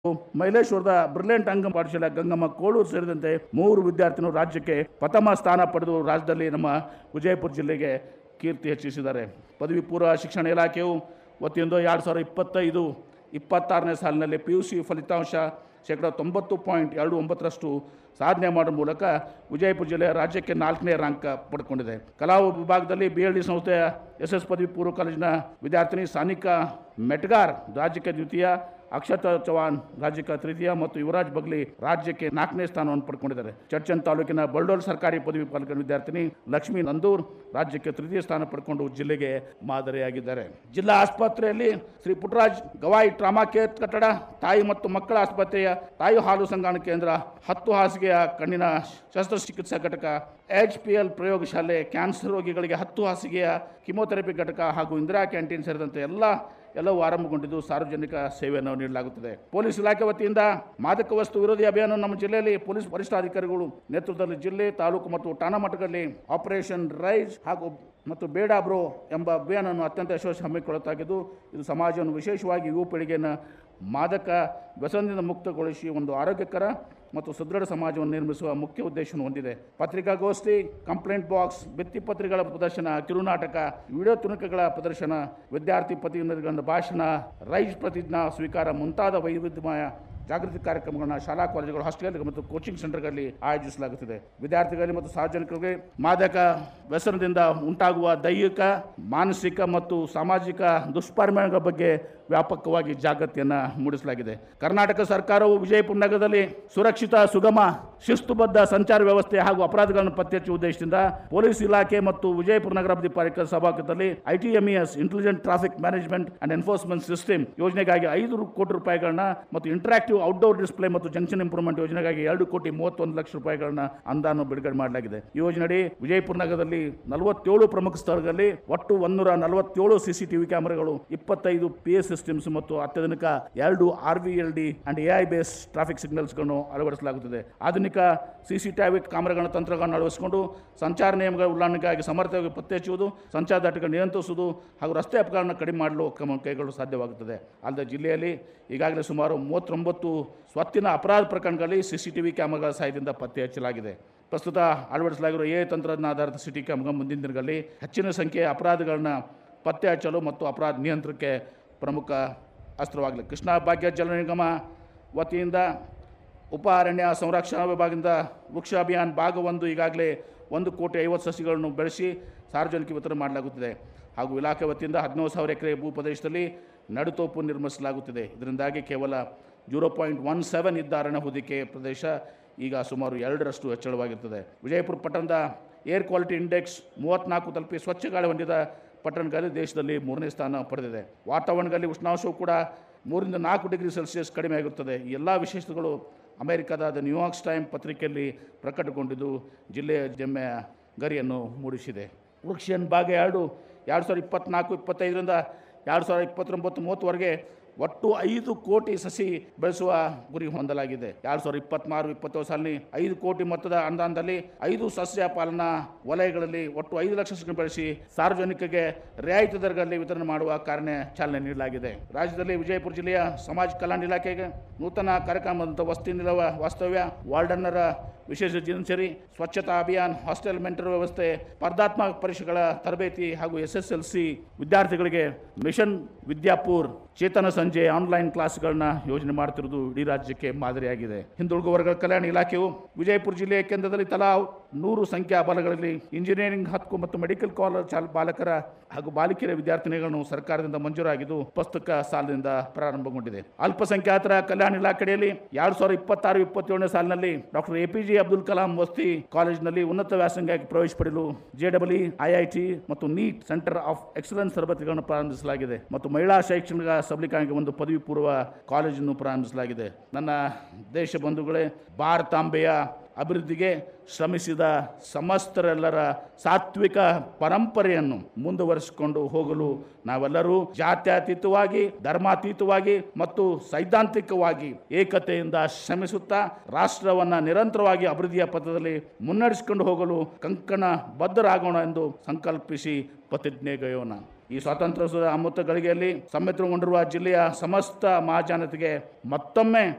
ಮೈಲೇಶ್ವರದ brilliant ಅಂಗ ಪಾಠಶಾಲೆ ಗಂಗಮ್ಮ ಕೋಳೂರು ಸೇರಿದಂತೆ ಮೂರು ವಿದ್ಯಾರ್ಥಿಗಳು ರಾಜ್ಯಕ್ಕೆ ಪ್ರಥಮ ಸ್ಥಾನ ಪಡೆದು ರಾಜ್ಯದಲ್ಲಿ ನಮ್ಮ ವಿಜಯಪುರ ಜಿಲ್ಲೆಗೆ ಕೀರ್ತಿ ಹೆಚ್ಚಿಸಿದ್ದಾರೆ ಪದವಿ ಪೂರ್ವ ಶಿಕ್ಷಣ ಇಲಾಖೆಯು ವತಿಯಿಂದ ಎರಡು ಸಾವಿರದ ಇಪ್ಪತ್ತೈದು ಇಪ್ಪತ್ತಾರನೇ ಸಾಲಿನಲ್ಲಿ ಪಿ ಯು ಸಿ ಫಲಿತಾಂಶ ಶೇಕಡ ತೊಂಬತ್ತು ಪಾಯಿಂಟ್ ಎರಡು ಒಂಬತ್ತರಷ್ಟು ಸಾಧನೆ ಮಾಡುವ ಮೂಲಕ ವಿಜಯಪುರ ಜಿಲ್ಲೆ ರಾಜ್ಯಕ್ಕೆ ನಾಲ್ಕನೇ ರ್ಯಾಂಕ್ ಪಡ್ಕೊಂಡಿದೆ ಕಲಾ ವಿಭಾಗದಲ್ಲಿ ಬಿ ಎಲ್ ಡಿ ಸಂಸ್ಥೆಯ ಎಸ್ ಎಸ್ ಪದವಿ ಪೂರ್ವ ಕಾಲೇಜಿನ ವಿದ್ಯಾರ್ಥಿನಿ ಸಾನಿಕಾ ಮೆಟ್ಗಾರ್ ರಾಜ್ಯಕ್ಕೆ ದ್ವಿತೀಯ ಅಕ್ಷತಾ ಚವಾಣ್ ರಾಜ್ಯಕ್ಕೆ ತೃತೀಯ ಮತ್ತು ಯುವರಾಜ್ ಬಗ್ಲಿ ರಾಜ್ಯಕ್ಕೆ ನಾಲ್ಕನೇ ಸ್ಥಾನವನ್ನು ಪಡ್ಕೊಂಡಿದ್ದಾರೆ ಚರ್ಚನ್ ತಾಲೂಕಿನ ಬಲ್ಡೋಲ್ ಸರ್ಕಾರಿ ಪದವಿ ಪಾಲಕ ವಿದ್ಯಾರ್ಥಿನಿ ಲಕ್ಷ್ಮೀ ನಂದೂರ್ ರಾಜ್ಯಕ್ಕೆ ತೃತೀಯ ಸ್ಥಾನ ಪಡ್ಕೊಂಡು ಜಿಲ್ಲೆಗೆ ಮಾದರಿಯಾಗಿದ್ದಾರೆ ಜಿಲ್ಲಾ ಆಸ್ಪತ್ರೆಯಲ್ಲಿ ಶ್ರೀ ಪುಟ್ಟರಾಜ್ ಗವಾಯಿ ಟ್ರಾಮಾ ಕೇರ್ ಕಟ್ಟಡ ತಾಯಿ ಮತ್ತು ಮಕ್ಕಳ ಆಸ್ಪತ್ರೆಯ ತಾಯಿ ಹಾಲು ಸಂಗ್ರಹಣ ಕೇಂದ್ರ ಹತ್ತು ಹಾಸಿಗೆಯ ಕಣ್ಣಿನ ಶಸ್ತ್ರಚಿಕಿತ್ಸಾ ಘಟಕ ಎಚ್ ಪಿ ಎಲ್ ಪ್ರಯೋಗಶಾಲೆ ಕ್ಯಾನ್ಸರ್ ರೋಗಿಗಳಿಗೆ ಹತ್ತು ಹಾಸಿಗೆಯ ಕಿಮೋಥೆರಪಿ ಘಟಕ ಹಾಗೂ ಇಂದಿರಾ ಕ್ಯಾಂಟೀನ್ ಸೇರಿದಂತೆ ಎಲ್ಲ ಎಲ್ಲವೂ ಆರಂಭಗೊಂಡಿದ್ದು ಸಾರ್ವಜನಿಕ ಸೇವೆಯನ್ನು ನೀಡಲಾಗುತ್ತದೆ ಪೊಲೀಸ್ ಇಲಾಖೆ ವತಿಯಿಂದ ಮಾದಕ ವಸ್ತು ವಿರೋಧಿ ಅಭಿಯಾನ ನಮ್ಮ ಜಿಲ್ಲೆಯಲ್ಲಿ ಪೊಲೀಸ್ ವರಿಷ್ಠಾಧಿಕಾರಿಗಳು ನೇತೃತ್ವದಲ್ಲಿ ಜಿಲ್ಲೆ ತಾಲೂಕು ಮತ್ತು ಠಾಣಾ ಮಟ್ಟದಲ್ಲಿ ಆಪರೇಷನ್ ರೈಸ್ ಹಾಗೂ ಮತ್ತು ಬೇಡ ಬ್ರೋ ಎಂಬ ಅಭಿಯಾನವನ್ನು ಅತ್ಯಂತ ಯಶಸ್ವಿ ಹಮ್ಮಿಕೊಳ್ಳುತ್ತಾಗಿದ್ದು ಇದು ಸಮಾಜವನ್ನು ವಿಶೇಷವಾಗಿ ಯುವ ಪೀಳಿಗೆಯನ್ನು ಮಾದಕ ವ್ಯಸನದಿಂದ ಮುಕ್ತಗೊಳಿಸಿ ಒಂದು ಆರೋಗ್ಯಕರ ಮತ್ತು ಸುದೃಢ ಸಮಾಜವನ್ನು ನಿರ್ಮಿಸುವ ಮುಖ್ಯ ಉದ್ದೇಶವನ್ನು ಹೊಂದಿದೆ ಪತ್ರಿಕಾಗೋಷ್ಠಿ ಕಂಪ್ಲೇಂಟ್ ಬಾಕ್ಸ್ ಭಿತ್ತಿಪತ್ರಿಕೆಗಳ ಪ್ರದರ್ಶನ ಕಿರುನಾಟಕ ವಿಡಿಯೋ ತುಣುಕುಗಳ ಪ್ರದರ್ಶನ ವಿದ್ಯಾರ್ಥಿ ಪ್ರತಿನಿಧಿಗಳ ಭಾಷಣ ರೈಸ್ ಪ್ರತಿಜ್ಞಾ ಸ್ವೀಕಾರ ಮುಂತಾದ ವೈವಿಧ್ಯಮಯ ಜಾಗೃತಿ ಕಾರ್ಯಕ್ರಮಗಳನ್ನ ಶಾಲಾ ಕಾಲೇಜುಗಳು ಹಾಸ್ಟೆಲ್ ಮತ್ತು ಕೋಚಿಂಗ್ ಸೆಂಟರ್ಗಳಲ್ಲಿ ಆಯೋಜಿಸಲಾಗುತ್ತಿದೆ ವಿದ್ಯಾರ್ಥಿಗಳಿಗೆ ಮತ್ತು ಸಾರ್ವಜನಿಕರಿಗೆ ಮಾದಕ ವ್ಯಸನದಿಂದ ಉಂಟಾಗುವ ದೈಹಿಕ ಮಾನಸಿಕ ಮತ್ತು ಸಾಮಾಜಿಕ ದುಷ್ಪರಿಣಾಮಗಳ ಬಗ್ಗೆ ವ್ಯಾಪಕವಾಗಿ ಜಾಗೃತಿಯನ್ನು ಮೂಡಿಸಲಾಗಿದೆ ಕರ್ನಾಟಕ ಸರ್ಕಾರವು ವಿಜಯಪುರ ನಗರದಲ್ಲಿ ಸುರಕ್ಷಿತ ಸುಗಮ ಶಿಸ್ತುಬದ್ಧ ಸಂಚಾರ ವ್ಯವಸ್ಥೆ ಹಾಗೂ ಅಪರಾಧಗಳನ್ನು ಪತ್ತೆ ಹಚ್ಚುವ ಉದ್ದೇಶದಿಂದ ಪೊಲೀಸ್ ಇಲಾಖೆ ಮತ್ತು ವಿಜಯಪುರ ನಗರ ಅಭಿವೃದ್ಧಿ ಪಾಲಿಕೆ ಸಭಾಗದಲ್ಲಿ ITMES intelligent traffic management and enforcement system ಯೋಜನೆಗಾಗಿ ಐದು ಕೋಟಿ ರೂಪಾಯಿಗಳನ್ನ ಮತ್ತು ಇಂಟರಾಕ್ಟಿವ್ ಔಟ್ಡೋರ್ ಡಿಸ್ಪ್ಲೇ ಮತ್ತು ಜಂಕ್ಷನ್ ಇಂಪ್ರೂವ್ಮೆಂಟ್ ಯೋಜನೆಗಾಗಿ ಎರಡು ಕೋಟಿ ಮೂವತ್ತೊಂದು ಲಕ್ಷ ರೂಪಾಯಿಗಳನ್ನ ಅನುದಾನ ಬಿಡುಗಡೆ ಮಾಡಲಾಗಿದೆ ಈ ಯೋಜನೆಯಡಿ ವಿಜಯಪುರ ನಗರದಲ್ಲಿ ನಲವತ್ತೇಳು ಪ್ರಮುಖ ಸ್ಥಳಗಳಲ್ಲಿ ಒಟ್ಟು ಒಂದೂರ ನಲವತ್ತೇಳು ಸಿಸಿಟಿವಿ ಕ್ಯಾಮೆರಾಗಳು ಇಪ್ಪತ್ತೈದು ಪಿ ಎಸ್ ಸಿಸ್ಟಮ್ಸ್ ಮತ್ತು ಅತ್ಯಾಧುನಿಕ ಎರಡು R V L D and AI base traffic ಸಿಗ್ನಲ್ಸ್ಗಳನ್ನು ಅಳವಡಿಸಲಾಗುತ್ತದೆ ಆಧುನಿಕ ಸಿಸಿಟಿವಿ ಕ್ಯಾಮೆರಾಗಳ ತಂತ್ರಗಳನ್ನು ಅಳವಡಿಸಿಕೊಂಡು ಸಂಚಾರ ನಿಯಮಗಳ ಉಲ್ಲಂಘನೆಗಾಗಿ ಸಮರ್ಥವಾಗಿ ಪತ್ತೆ ಹಚ್ಚುವುದು ಸಂಚಾರ ದಟ್ಟಗಳನ್ನು ನಿಯಂತ್ರಿಸುವುದು ಹಾಗೂ ರಸ್ತೆ ಅಪಘಾತಗಳನ್ನು ಕಡಿಮೆ ಮಾಡಲು ಕ್ರಮ ಕೈಗೊಳ್ಳಲು ಸಾಧ್ಯವಾಗುತ್ತದೆ ಅಲ್ಲದೆ ಜಿಲ್ಲೆಯಲ್ಲಿ ಈಗಾಗಲೇ ಸುಮಾರು ಮೂವತ್ತೊಂಬತ್ತು ಸ್ವತ್ತಿನ ಅಪರಾಧ ಪ್ರಕರಣಗಳಲ್ಲಿ ಸಿಸಿಟಿವಿ ಕ್ಯಾಮೆರಾಗಳ ಸಹಾಯದಿಂದ ಪತ್ತೆ ಹಚ್ಚಲಾಗಿದೆ ಪ್ರಸ್ತುತ ಅಳವಡಿಸಲಾಗಿರುವ ಎ ತಂತ್ರಜ್ಞಾನ ಆಧಾರಿತ ಸಿಟಿ ಕ್ಯಾಮ್ರಾ ಮುಂದಿನ ದಿನಗಳಲ್ಲಿ ಹೆಚ್ಚಿನ ಸಂಖ್ಯೆಯ ಅಪರಾಧಗಳನ್ನು ಪತ್ತೆ ಹಚ್ಚಲು ಮತ್ತು ಅಪರಾಧ ನಿಯಂತ್ರಣಕ್ಕೆ ಪ್ರಮುಖ ಅಸ್ತ್ರವಾಗಲಿ ಕೃಷ್ಣ ಭಾಗ್ಯ ಜಲ ನಿಗಮ ವತಿಯಿಂದ ಉಪ ಅರಣ್ಯ ಸಂರಕ್ಷಣಾ ವಿಭಾಗದಿಂದ ವೃಕ್ಷ ಅಭಿಯಾನ ಭಾಗ ಒಂದು ಈಗಾಗಲೇ ಒಂದು ಕೋಟಿ ಐವತ್ತು ಸಸಿಗಳನ್ನು ಬೆಳೆಸಿ ಸಾರ್ವಜನಿಕ ವಿತರಣೆ ಮಾಡಲಾಗುತ್ತಿದೆ ಹಾಗೂ ಇಲಾಖೆ ವತಿಯಿಂದ ಹದಿನೇಳು ಸಾವಿರ ಎಕರೆ ಭೂ ಪ್ರದೇಶದಲ್ಲಿ ನಡುತೋಪು ನಿರ್ಮಿಸಲಾಗುತ್ತಿದೆ ಇದರಿಂದಾಗಿ ಕೇವಲ ಜೀರೋ ಪಾಯಿಂಟ್ ಒನ್ ಸೆವೆನ್ ಇದ್ದ ಅರಣ್ಯ ಹೊದಿಕೆ ಪ್ರದೇಶ ಈಗ ಸುಮಾರು ಎರಡರಷ್ಟು ಹೆಚ್ಚಳವಾಗಿರ್ತದೆ ವಿಜಯಪುರ ಪಟ್ಟಣದ ಏರ್ ಕ್ವಾಲಿಟಿ ಇಂಡೆಕ್ಸ್ ಮೂವತ್ತ್ನಾಲ್ಕು ತಲುಪಿ ಸ್ವಚ್ಛ ಗಾಳಿ ಹೊಂದಿದ ಪಟ್ಟಣಗಳಲ್ಲಿ ದೇಶದಲ್ಲಿ ಮೂರನೇ ಸ್ಥಾನ ಪಡೆದಿದೆ ವಾತಾವರಣದಲ್ಲಿ ಉಷ್ಣಾಂಶವು ಕೂಡ ಮೂರಿಂದ ನಾಲ್ಕು ಡಿಗ್ರಿ ಸೆಲ್ಸಿಯಸ್ ಕಡಿಮೆ ಆಗಿರುತ್ತದೆ ಈ ಎಲ್ಲ ವಿಶೇಷತೆಗಳು ಅಮೆರಿಕದ ದ ನ್ಯೂಯಾರ್ಕ್ಸ್ ಟೈಮ್ ಪತ್ರಿಕೆಯಲ್ಲಿ ಪ್ರಕಟಗೊಂಡಿದ್ದು ಜಿಲ್ಲೆಯ ಜಮ್ಮೆಯ ಗರಿಯನ್ನು ಮೂಡಿಸಿದೆ ವೃಕ್ಷನ್ ಭಾಗ ಎರಡು ಎರಡು ಸಾವಿರದ ಇಪ್ಪತ್ತ್ನಾಲ್ಕು ಇಪ್ಪತ್ತೈದರಿಂದ ಎರಡು ಸಾವಿರದ ಇಪ್ಪತ್ತೊಂಬತ್ತು ಮೂವತ್ತುವರೆಗೆ ಒಟ್ಟು ಐದು ಕೋಟಿ ಸಸಿ ಬೆಳೆಸುವ ಗುರಿ ಹೊಂದಲಾಗಿದೆ ಎರಡು ಸಾವಿರದ ಇಪ್ಪತ್ತ್ಮಾರು ಇಪ್ಪತ್ತೇಳು ಸಾಲಿನ ಐದು ಕೋಟಿ ಮೊತ್ತದ ಅನುದಾನದಲ್ಲಿ ಐದು ಸಸ್ಯ ಪಾಲನಾ ವಲಯಗಳಲ್ಲಿ ಒಟ್ಟು ಐದು ಲಕ್ಷ ಸಸಿಗಳನ್ನು ಬೆಳೆಸಿ ಸಾರ್ವಜನಿಕರಿಗೆ ರಿಯಾಯಿತಿ ದರಗಳಲ್ಲಿ ವಿತರಣೆ ಮಾಡುವ ಕಾರ್ಯ ಚಾಲನೆ ನೀಡಲಾಗಿದೆ ರಾಜ್ಯದಲ್ಲಿ ವಿಜಯಪುರ ಜಿಲ್ಲೆಯ ಸಮಾಜ ಕಲ್ಯಾಣ ಇಲಾಖೆಗೆ ನೂತನ ಕಾರ್ಯಕ್ರಮದಂಥ ವಸತಿ ನಿಲವ ವಾಸ್ತವ್ಯ ವಾರ್ಡನ್ನರ ವಿಶೇಷ ದಿನಚರಿ ಸ್ವಚ್ಛತಾ ಅಭಿಯಾನ್ ಹಾಸ್ಟೆಲ್ ಮೆಂಟರ್ ವ್ಯವಸ್ಥೆ ಸ್ಪರ್ಧಾತ್ಮಕ ಪರೀಕ್ಷೆಗಳ ತರಬೇತಿ ಹಾಗೂ ಎಸ್ ಎಸ್ ಎಲ್ ಸಿ ವಿದ್ಯಾರ್ಥಿಗಳಿಗೆ ಮಿಷನ್ ವಿದ್ಯಾಪೂರ್ ಚೇತನ ಸಂಜೆ ಆನ್ಲೈನ್ ಕ್ಲಾಸ್ಗಳನ್ನ ಯೋಜನೆ ಮಾಡ್ತಿರುವುದು ಇಡೀ ರಾಜ್ಯಕ್ಕೆ ಮಾದರಿಯಾಗಿದೆ ಹಿಂದುಳಿದ ವರ್ಗಗಳ ಕಲ್ಯಾಣ ಇಲಾಖೆಯು ವಿಜಯಪುರ ಜಿಲ್ಲೆಯ ಕೇಂದ್ರದಲ್ಲಿ ತಲಾ ನೂರು ಸಂಖ್ಯಾ ಬಲಗಳಲ್ಲಿ ಇಂಜಿನಿಯರಿಂಗ್ ಹಕ್ಕು ಮತ್ತು ಮೆಡಿಕಲ್ ಕಾಲೇಜ್ ಚಾಲ್ ಬಾಲಕರ ಹಾಗೂ ಬಾಲಿಕೆಯರ ವಿದ್ಯಾರ್ಥಿನಿಗಳನ್ನು ಸರ್ಕಾರದಿಂದ ಮಂಜೂರಾಗಿದ್ದು ಪುಸ್ತಕ ಸಾಲಿನಿಂದ ಪ್ರಾರಂಭಗೊಂಡಿದೆ ಅಲ್ಪಸಂಖ್ಯಾತರ ಕಲ್ಯಾಣ ಇಲಾಖೆಯಲ್ಲಿ ಎರಡು ಸಾವಿರದ ಇಪ್ಪತ್ತಾರು ಇಪ್ಪತ್ತೇಳನೇ ಸಾಲಿನಲ್ಲಿ doctor A P J Abdul Kalam ವಸ್ತಿ ಕಾಲೇಜಿನಲ್ಲಿ ಉನ್ನತ ವ್ಯಾಸಂಗಕ್ಕೆ ಪ್ರವೇಶ ಪಡೆಯಲು ಜೆಡಬ್ಲ್ಇ ಐಐಟಿ ಮತ್ತು ನೀಟ್ ಸೆಂಟರ್ ಆಫ್ ಎಕ್ಸಲೆನ್ಸ್ ತರಬೇತಿಗಳನ್ನು ಪ್ರಾರಂಭಿಸಲಾಗಿದೆ ಮತ್ತು ಮಹಿಳಾ ಶೈಕ್ಷಣಿಕ ಸಬಲೀಕರಣಕ್ಕೆ ಒಂದು ಪದವಿ ಪೂರ್ವ ಕಾಲೇಜನ್ನು ಪ್ರಾರಂಭಿಸಲಾಗಿದೆ ನನ್ನ ದೇಶ ಬಂಧುಗಳೇ ಭಾರತಾಂಬೆಯ ಅಭಿವೃದ್ಧಿಗೆ ಶ್ರಮಿಸಿದ ಸಮಸ್ತರೆಲ್ಲರ ಸಾತ್ವಿಕ ಪರಂಪರೆಯನ್ನು ಮುಂದುವರಿಸಿಕೊಂಡು ಹೋಗಲು ನಾವೆಲ್ಲರೂ ಜಾತ್ಯತೀತವಾಗಿ ಧರ್ಮಾತೀತವಾಗಿ ಮತ್ತು ಸೈದ್ಧಾಂತಿಕವಾಗಿ ಏಕತೆಯಿಂದ ಶ್ರಮಿಸುತ್ತಾ ರಾಷ್ಟ್ರವನ್ನ ನಿರಂತರವಾಗಿ ಅಭಿವೃದ್ಧಿಯ ಪಥದಲ್ಲಿ ಮುನ್ನಡೆಸಿಕೊಂಡು ಹೋಗಲು ಕಂಕಣ ಬದ್ಧರಾಗೋಣ ಎಂದು ಸಂಕಲ್ಪಿಸಿ ಪ್ರತಿಜ್ಞೆಗೈಯೋಣ ಈ ಸ್ವಾತಂತ್ರ್ಯೋತ್ಸವದ ಅಮೃತ ಗಳಿಗೆಯಲ್ಲಿ ಸಮ್ಮಿತ್ರಗೊಂಡಿರುವ ಜಿಲ್ಲೆಯ ಸಮಸ್ತ ಮಹಾಜನತೆಗೆ ಮತ್ತೊಮ್ಮೆ